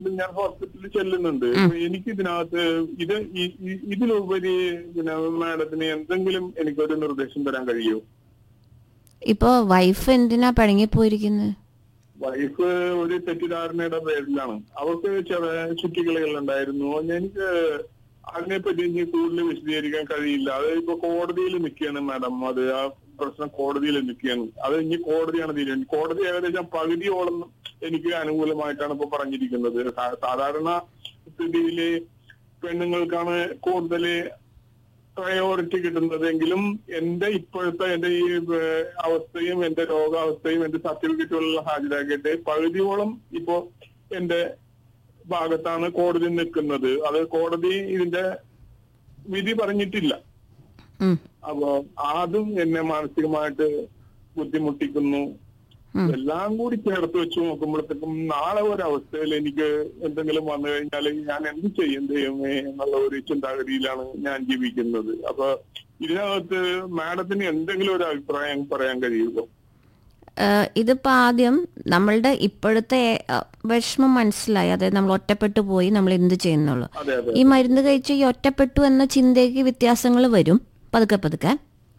ഞാൻ ഹോസ്പിറ്റലിൽ ചെല്ലുന്നുണ്ട് എനിക്ക് ഇതിനകത്ത് ഇത് ഈ- ഈ- ഇതിലുപരി പിന്നെ മാഡത്തിന് എന്തെങ്കിലും എനിക്കൊരു നിർദ്ദേശം തരാൻ കഴിയുമോ ഇപ്പോ വൈഫ് എന്തിനാ പിണങ്ങിപ്പോയിരിക്കുന്നത് വൈഫ് ഒരു തെറ്റിദ്ധാരണയുടെ പേരിലാണ് അവർക്ക് ചില ചുറ്റിക്കളികൾ ഉണ്ടായിരുന്നു എനിക്ക് അതിനെപ്പറ്റി ഇനി കൂടുതൽ വിശദീകരിക്കാൻ കഴിയില്ല അത് ഇപ്പൊ കോടതിയിൽ നിൽക്കുകയാണ് മാഡം അത് ആ പ്രശ്നം കോടതിയിൽ നിൽക്കുകയാണ് അത് ഇനി കോടതിയാണ് തീരുമാനം കോടതി ഏകദേശം പകുതിയോളം എനിക്ക് അനുകൂലമായിട്ടാണ് ഇപ്പൊ പറഞ്ഞിരിക്കുന്നത് സാ- സാധാരണ സ്ഥിതിയില് പെണ്ണുങ്ങൾക്കാണ് കൂടുതൽ പ്രയോറിറ്റി കിട്ടുന്നതെങ്കിലും എന്റെ ഇപ്പോഴത്തെ എന്റെ ഈ ഏഹ്, അവസ്ഥയും എന്റെ രോഗാവസ്ഥയും എന്റെ സർട്ടിഫിക്കറ്റുകളെല്ലാം ഹാജരാക്കിയിട്ട് പകുതിയോളം ഇപ്പോ എന്റെ ഭാഗത്താണ് കോടതി നിൽക്കുന്നത് അത് കോടതി ഇതിന്റെ വിധി പറഞ്ഞിട്ടില്ല ഉം, അപ്പോ അതും എന്നെ മാനസികമായിട്ട് ബുദ്ധിമുട്ടിക്കുന്നു ഉം. എല്ലാം കൂടി ചേർത്ത് വെച്ച് നോക്കുമ്പോഴത്തേക്കും നാളെ ഒരവസ്ഥയിൽ എനിക്ക് എന്തെങ്കിലും വന്നു കഴിഞ്ഞാൽ ഞാൻ എന്ത് ചെയ്യും ദൈവമേ എന്നുള്ള ഒരു ചിന്താഗതിയിലാണ് ഞാൻ ജീവിക്കുന്നത് അപ്പൊ ഇതിനകത്ത് മാഡത്തിന് എന്തെങ്കിലും ഒരു അഭിപ്രായം പറയാൻ കഴിയുമോ ഏഹ് ഇതിപ്പോ ആദ്യം നമ്മളുടെ ഇപ്പോഴത്തെ ഏഹ്, വിഷമം മനസ്സിലായി അതായത് നമ്മൾ ഒറ്റപ്പെട്ടു പോയി നമ്മൾ എന്ത് ചെയ്യുന്നുള്ളൂ അതെ അതെ ഈ മരുന്ന് കഴിച്ച് ഈ ഒറ്റപ്പെട്ടു എന്ന ചിന്തയ്ക്ക് വ്യത്യാസങ്ങൾ വരും പതുക്കെ പതുക്കെ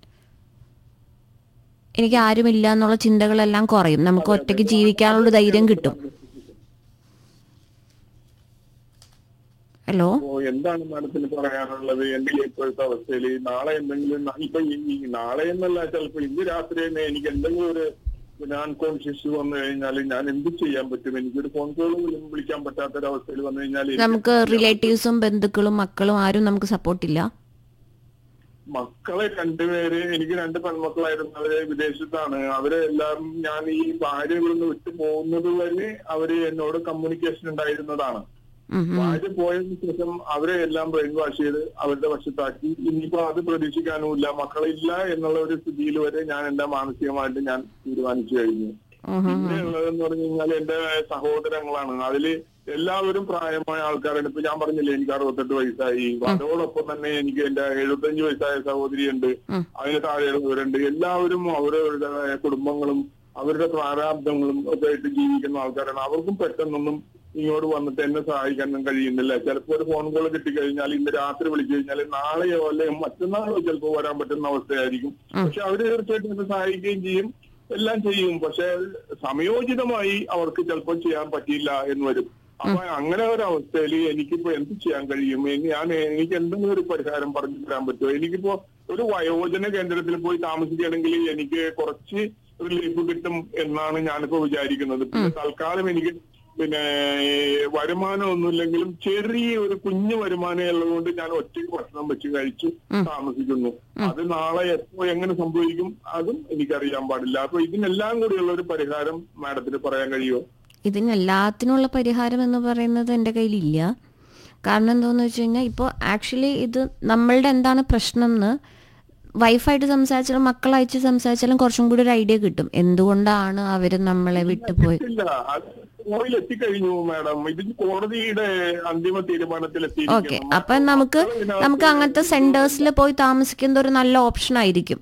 എനിക്ക് ആരുമില്ല എന്നുള്ള ചിന്തകളെല്ലാം കുറയും നമുക്ക് ഒറ്റയ്ക്ക് ജീവിക്കാനുള്ള ധൈര്യം കിട്ടും ഹലോ അപ്പോ എന്താണ് മാഡത്തിന് പറയാനുള്ളത് എന്റെ ഇപ്പോഴത്തെ അവസ്ഥയിൽ നാളെ എന്തെങ്കിലും ന- ഇപ്പൊ ഈ ഈ നാളെ എന്നല്ല ചിലപ്പോ ഇന്ന് രാത്രി തന്നെ എനിക്ക് എന്തെങ്കിലും ഒരു പിന്നെ അൺകോൺഷ്യസ് വന്നു കഴിഞ്ഞാൽ ഞാൻ എന്ത് ചെയ്യാൻ പറ്റും എനിക്കൊരു ഫോൺ കോൾ പോലും വിളിക്കാൻ പറ്റാത്തൊരവസ്ഥയിൽ വന്നു കഴിഞ്ഞാൽ എനിക്ക് നമുക്ക് റിലേറ്റീവ്സും ബന്ധുക്കളും മക്കളും ആരും നമുക്ക് സപ്പോർട്ടില്ല മക്കളെ രണ്ടുപേര് എനിക്ക് രണ്ട് പെൺമക്കളായിരുന്നു അവര് വിദേശത്താണ് അവരെ എല്ലാം ഞാൻ ഈ ഭാര്യ ഇവിടുന്ന് വിട്ടു പോകുന്നത് വരെ അവര് എന്നോട് കമ്മ്യൂണിക്കേഷൻ ഉണ്ടായിരുന്നതാണ് ഉം, ഉം. ഭാര്യ പോയതിനു ശേഷം അവരെ എല്ലാം ബ്രെയിൻ വാഷ് ചെയ്ത് അവരുടെ വശത്താക്കി ഇനിയിപ്പോ അത് പ്രതീക്ഷിക്കാനുമില്ല മക്കളില്ല എന്നുള്ള ഒരു സ്ഥിതിയിൽ വരെ ഞാൻ എന്റെ മാനസികമായിട്ട് ഞാൻ തീരുമാനിച്ചു കഴിഞ്ഞു ഉം, ഉം. പിന്നെ ഉള്ളതെന്ന് പറഞ്ഞു കഴിഞ്ഞാൽ എന്റെ സഹോദരങ്ങളാണ് അതില് എല്ലാവരും പ്രായമായ ആൾക്കാരാണ് ഇപ്പൊ ഞാൻ പറഞ്ഞില്ലേ എനിക്ക് അറുപത്തെട്ട് വയസ്സായി അതോടൊപ്പം തന്നെ എനിക്ക് എന്റെ എഴുപത്തഞ്ച് വയസ്സായ സഹോദരിയുണ്ട് ഉം. അതിന് താഴെയുള്ളവരുണ്ട് എല്ലാവരും അവരവരുടെ കുടുംബങ്ങളും അവരുടെ പ്രാരാബ്ദങ്ങളും ഒക്കെ ആയിട്ട് ജീവിക്കുന്ന ആൾക്കാരാണ് അവർക്കും പെട്ടെന്നൊന്നും ഇങ്ങോട്ട് വന്നിട്ട് എന്നെ സഹായിക്കാനും കഴിയുന്നില്ല ചിലപ്പോൾ ഒരു ഫോൺ കോൾ കിട്ടിക്കഴിഞ്ഞാൽ ഇന്ന് രാത്രി വിളിച്ചു കഴിഞ്ഞാൽ നാളെയോ അല്ലെങ്കിൽ മറ്റന്നാളോ ചിലപ്പോൾ വരാൻ പറ്റുന്ന അവസ്ഥയായിരിക്കും പക്ഷെ അവര് തീർച്ചയായിട്ടും എന്നെ സഹായിക്കുകയും ചെയ്യും എല്ലാം ചെയ്യും പക്ഷെ സമയോചിതമായി അവർക്ക് ചിലപ്പോൾ ചെയ്യാൻ പറ്റിയില്ല എന്ന് വരും അപ്പൊ അങ്ങനെ ഒരു അവസ്ഥയിൽ എനിക്കിപ്പോ എന്ത് ചെയ്യാൻ കഴിയും ഇനി ഞാൻ എനിക്ക് എന്തെങ്കിലും ഒരു പരിഹാരം പറഞ്ഞു തരാൻ പറ്റുമോ എനിക്കിപ്പോ ഒരു വയോജന കേന്ദ്രത്തിൽ പോയി താമസിക്കുകയാണെങ്കിൽ എനിക്ക് കുറച്ച് റിലീഫ് കിട്ടും എന്നാണ് ഞാനിപ്പോ വിചാരിക്കുന്നത് പിന്നെ തൽക്കാലം എനിക്ക് പിന്നെ വരുമാനം ഒന്നുമില്ലെങ്കിലും ചെറിയ ഒരു കുഞ്ഞു വരുമാനം ഉള്ളതുകൊണ്ട് ഞാൻ ഒറ്റയ്ക്ക് ഭക്ഷണം വെച്ച് കഴിച്ചു താമസിക്കുന്നു അത് നാളെ എപ്പോ എങ്ങനെ സംഭവിക്കും അതും എനിക്കറിയാൻ പാടില്ല അപ്പൊ ഇതിനെല്ലാം കൂടിയുള്ള ഒരു പരിഹാരം മാഡത്തിന് പറയാൻ കഴിയുമോ ഇതിനെല്ലാത്തിനുള്ള പരിഹാരം എന്ന് പറയുന്നത് എൻ്റെ കയ്യിലില്ല കാരണം എന്താണെന്ന് വെച്ച് കഴിഞ്ഞാൽ ഇപ്പോൾ ആക്ച്വലി ഇത് നമ്മളുടെ എന്താണ് പ്രശ്നം എന്ന് വൈഫായിട്ട് സംസാരിച്ചാലും മക്കളയച്ച് സംസാരിച്ചാലും കുറച്ചും കൂടി ഒരു ഐഡിയ കിട്ടും എന്തുകൊണ്ടാണ് അവർ നമ്മളെ വിട്ടുപോയി ഇല്ല അത് കോടതിയിൽ എത്തിക്കഴിഞ്ഞു മാഡം ഇത് കോടതിയുടെ അന്തിമ തീരുമാനത്തിൽ ഓക്കെ എത്തിയിരിക്കുന്നു അപ്പം നമുക്ക് നമുക്ക് അങ്ങനത്തെ സെന്റേഴ്സിൽ പോയി താമസിക്കുന്നത് ഒരു നല്ല ഓപ്ഷൻ ആയിരിക്കും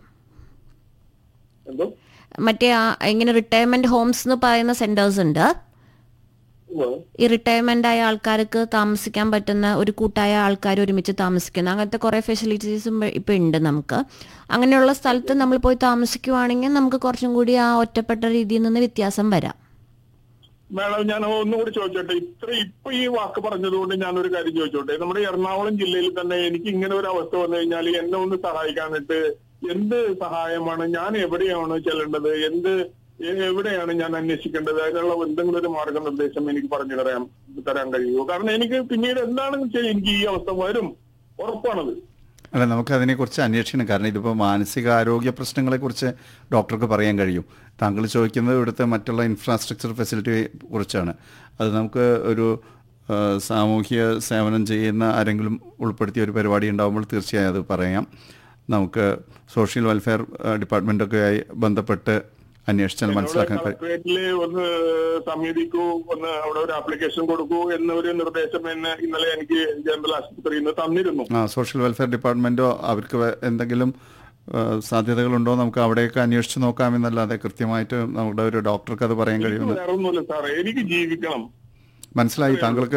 എന്തോ മറ്റേ ആ ഇങ്ങനെ റിട്ടയർമെന്റ് ഹോംസ് എന്ന് പറയുന്ന സെന്റേഴ്സ് ഉണ്ട് ഉവ്വ്. ഈ റിട്ടയർമെന്റ് ആയ ആൾക്കാർക്ക് താമസിക്കാൻ പറ്റുന്ന ഒരു കൂട്ടായ ആൾക്കാർ ഒരുമിച്ച് താമസിക്കുന്ന അങ്ങനത്തെ കുറെ ഫെസിലിറ്റീസും ഇപ്പൊ ഉണ്ട് നമുക്ക് അങ്ങനെയുള്ള സ്ഥലത്ത് നമ്മൾ പോയി താമസിക്കുവാണെങ്കിൽ നമുക്ക് കുറച്ചും കൂടി ആ ഒറ്റപ്പെട്ട രീതിയിൽ നിന്ന് വ്യത്യാസം വരാം മാഡം ഞാൻ ഒന്നുകൂടി ചോദിച്ചോട്ടെ ഇത്ര ഇപ്പൊ ഈ വാക്ക് പറഞ്ഞതുകൊണ്ട് ഞാൻ ഒരു കാര്യം ചോദിച്ചോട്ടെ നമ്മുടെ എറണാകുളം ജില്ലയിൽ തന്നെ എനിക്ക് ഇങ്ങനെ ഒരു അവസ്ഥ വന്നു കഴിഞ്ഞാൽ എന്നെ ഒന്ന് സഹായിക്കാനായിട്ട് എന്ത് സഹായമാണ് ഞാൻ എവിടെയാണ് ചെല്ലേണ്ടത് എന്ത് എ- എവിടെയാണ് ഞാൻ അന്വേഷിക്കേണ്ടത് അതിനുള്ള എന്തെങ്കിലും ഒരു മാർഗനിർദ്ദേശം എനിക്ക് പറഞ്ഞു തരാൻ തരാൻ കഴിയുമോ കാരണം എനിക്ക് പിന്നീട് എന്താണെന്ന് വെച്ചാൽ എനിക്ക് ഈ അവസ്ഥ വരും ഉറപ്പാണത് അല്ല നമുക്ക് അതിനെക്കുറിച്ച് അന്വേഷിക്കണം കാരണം ഇതിപ്പോൾ മാനസികാരോഗ്യ പ്രശ്നങ്ങളെക്കുറിച്ച് ഡോക്ടർക്ക് പറയാൻ കഴിയും താങ്കൾ ചോദിക്കുന്നത് ഇവിടുത്തെ മറ്റുള്ള ഇൻഫ്രാസ്ട്രക്ചർ ഫെസിലിറ്റിയെ കുറിച്ചാണ് അത് നമുക്ക് ഒരു ആ, സാമൂഹ്യ സേവനം ചെയ്യുന്ന ആരെങ്കിലും ഉൾപ്പെടുത്തിയ ഒരു പരിപാടി ഉണ്ടാകുമ്പോൾ തീർച്ചയായും അത് പറയാം നമുക്ക് സോഷ്യൽ വെൽഫെയർ ഡിപ്പാർട്ട്മെൻറ്റൊക്കെ ആയി ബന്ധപ്പെട്ട് അന്വേഷിച്ചാൽ മനസ്സിലാക്കാൻ കഴിയും കളക്ടറേറ്റില് ഒന്ന് സമീപിക്കൂ ഒന്ന് അവിടെ ഒരു ആപ്ലിക്കേഷൻ കൊടുക്കൂ എന്നൊരു നിർദ്ദേശം എന്നെ ഇന്നലെ എനിക്ക് ജനറൽ ആശുപത്രിയിൽ നിന്ന് തന്നിരുന്നു ആ സോഷ്യൽ വെൽഫെയർ ഡിപ്പാർട്ട്മെൻറ്റോ അവർക്ക് വേ- എന്തെങ്കിലും ആ, സാധ്യതകളുണ്ടോ നമുക്ക് അവിടെയൊക്കെ അന്വേഷിച്ച് നോക്കാമെന്നല്ലാതെ കൃത്യമായിട്ട് നമ്മുടെ ഒരു ഡോക്ടർക്ക് അത് പറയാൻ കഴിയുമെന്ന് വേറെ ഒന്നുമില്ല സാറേ എനിക്ക് ജീവിക്കണം മനസ്സിലായി താങ്കൾക്ക്